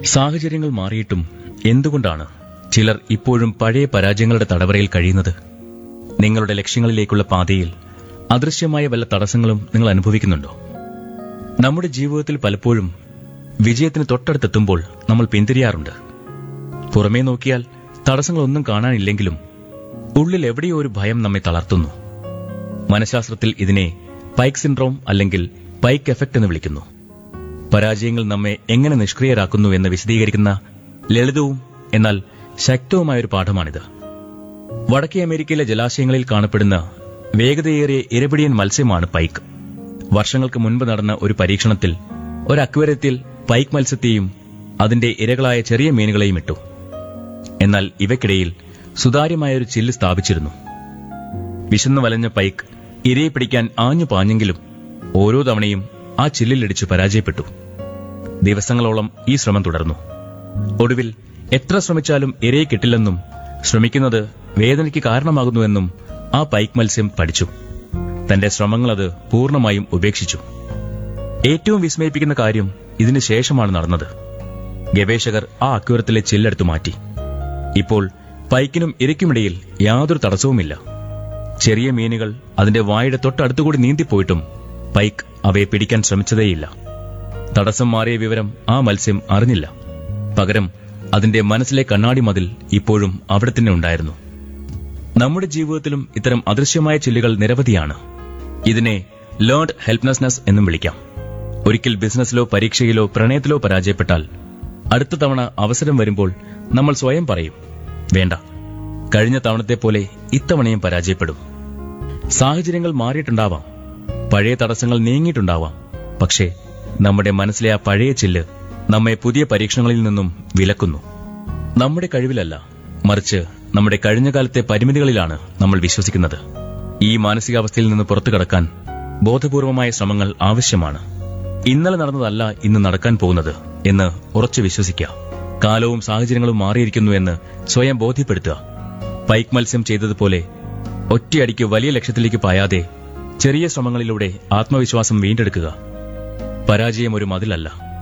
സാഹചര്യങ്ങൾ മാറിയിട്ടും എന്തുകൊണ്ടാണ് ചിലർ ഇപ്പോഴും പഴയ പരാജയങ്ങളുടെ തടവറയിൽ കഴിയുന്നത് നിങ്ങളുടെ ലക്ഷ്യങ്ങളിലേക്കുള്ള പാതയിൽ അദൃശ്യമായ വല്ല തടസ്സങ്ങളും നിങ്ങൾ അനുഭവിക്കുന്നുണ്ടോ നമ്മുടെ ജീവിതത്തിൽ പലപ്പോഴും വിജയത്തിന് തൊട്ടടുത്തെത്തുമ്പോൾ നമ്മൾ പിന്തിരിയാറുണ്ട് പുറമേ നോക്കിയാൽ തടസ്സങ്ങളൊന്നും കാണാനില്ലെങ്കിലും ഉള്ളിൽ എവിടെയോ ഒരു ഭയം നമ്മെ തളർത്തുന്നു മനഃശാസ്ത്രത്തിൽ ഇതിനെ പൈക്ക് സിൻഡ്രോം അല്ലെങ്കിൽ പൈക്ക് എഫക്റ്റ് എന്ന് വിളിക്കുന്നു പരാജയങ്ങൾ നമ്മെ എങ്ങനെ നിഷ്ക്രിയരാക്കുന്നു എന്ന് വിശദീകരിക്കുന്ന ലളിതവും എന്നാൽ ശക്തവുമായ ഒരു പാഠമാണിത് വടക്കേ അമേരിക്കയിലെ ജലാശയങ്ങളിൽ കാണപ്പെടുന്ന വേഗതയേറിയ ഇരപിടിയൻ മത്സ്യമാണ് പൈക്ക് വർഷങ്ങൾക്ക് മുൻപ് നടന്ന ഒരു പരീക്ഷണത്തിൽ ഒരു അക്വേറിയത്തിൽ പൈക്ക് മത്സ്യത്തെയും അതിന്റെ ഇരകളായ ചെറിയ മീനുകളെയും ഇട്ടു എന്നാൽ ഇവയ്ക്കിടയിൽ സുതാര്യമായ ഒരു ചില്ല് സ്ഥാപിച്ചിരുന്നു വിശന്നു വലഞ്ഞ പൈക്ക് ഇരയെ പിടിക്കാൻ ആഞ്ഞു പാഞ്ഞെങ്കിലും ഓരോ തവണയും ആ ചില്ലിലിടിച്ചു പരാജയപ്പെട്ടു ദിവസങ്ങളോളം ഈ ശ്രമം തുടർന്നു ഒടുവിൽ എത്ര ശ്രമിച്ചാലും ഇരയെ കിട്ടില്ലെന്നും ശ്രമിക്കുന്നത് വേദനയ്ക്ക് കാരണമാകുന്നുവെന്നും ആ പൈക്ക് മത്സ്യം പഠിച്ചു തന്റെ ശ്രമങ്ങൾ അത് പൂർണ്ണമായും ഉപേക്ഷിച്ചു ഏറ്റവും വിസ്മയിപ്പിക്കുന്ന കാര്യം ഇതിന് ശേഷമാണ് നടന്നത് ഗവേഷകർ ആ അക്യൂരത്തിലെ ചില്ലെടുത്തു മാറ്റി ഇപ്പോൾ പൈക്കിനും ഇരയ്ക്കുമിടയിൽ യാതൊരു തടസ്സവുമില്ല ചെറിയ മീനുകൾ അതിന്റെ വായുടെ തൊട്ടടുത്തുകൂടി നീന്തിപ്പോയിട്ടും പൈക്ക് അവയെ പിടിക്കാൻ ശ്രമിച്ചതേയില്ല തടസ്സം മാറിയ വിവരം ആ മത്സ്യം അറിഞ്ഞില്ല പകരം അതിന്റെ മനസ്സിലെ കണ്ണാടി മതിൽ ഇപ്പോഴും അവിടെ തന്നെ ഉണ്ടായിരുന്നു നമ്മുടെ ജീവിതത്തിലും ഇത്തരം അദൃശ്യമായ ചില്ലുകൾ നിരവധിയാണ് ഇതിനെ ലേൺഡ് ഹെൽപ്ലെസ്നെസ് എന്നും വിളിക്കാം ഒരിക്കൽ ബിസിനസ്സിലോ പരീക്ഷയിലോ പ്രണയത്തിലോ പരാജയപ്പെട്ടാൽ അടുത്ത തവണ അവസരം വരുമ്പോൾ നമ്മൾ സ്വയം പറയും വേണ്ട കഴിഞ്ഞ തവണത്തെ പോലെ ഇത്തവണയും പരാജയപ്പെടും സാഹചര്യങ്ങൾ മാറിയിട്ടുണ്ടാവാം പഴയ തടസ്സങ്ങൾ നീങ്ങിയിട്ടുണ്ടാവാം പക്ഷേ നമ്മുടെ മനസ്സിലെ ആ പഴയ ചില്ല് നമ്മെ പുതിയ പരീക്ഷണങ്ങളിൽ നിന്നും വിലക്കുന്നു നമ്മുടെ കഴിവിലല്ല മറിച്ച് നമ്മുടെ കഴിഞ്ഞ കാലത്തെ പരിമിതികളിലാണ് നമ്മൾ വിശ്വസിക്കുന്നത് ഈ മാനസികാവസ്ഥയിൽ നിന്ന് പുറത്തു കടക്കാൻ ബോധപൂർവമായ ശ്രമങ്ങൾ ആവശ്യമാണ് ഇന്നലെ നടന്നതല്ല ഇന്ന് നടക്കാൻ പോകുന്നത് എന്ന് ഉറച്ചു വിശ്വസിക്കുക കാലവും സാഹചര്യങ്ങളും മാറിയിരിക്കുന്നു എന്ന് സ്വയം ബോധ്യപ്പെടുത്തുക പൈക്ക് മത്സ്യം ചെയ്തതുപോലെ ഒറ്റയടിക്ക് വലിയ ലക്ഷ്യത്തിലേക്ക് പായാതെ ചെറിയ ശ്രമങ്ങളിലൂടെ ആത്മവിശ്വാസം വീണ്ടെടുക്കുക പരാജയം ഒരു മതിലല്ല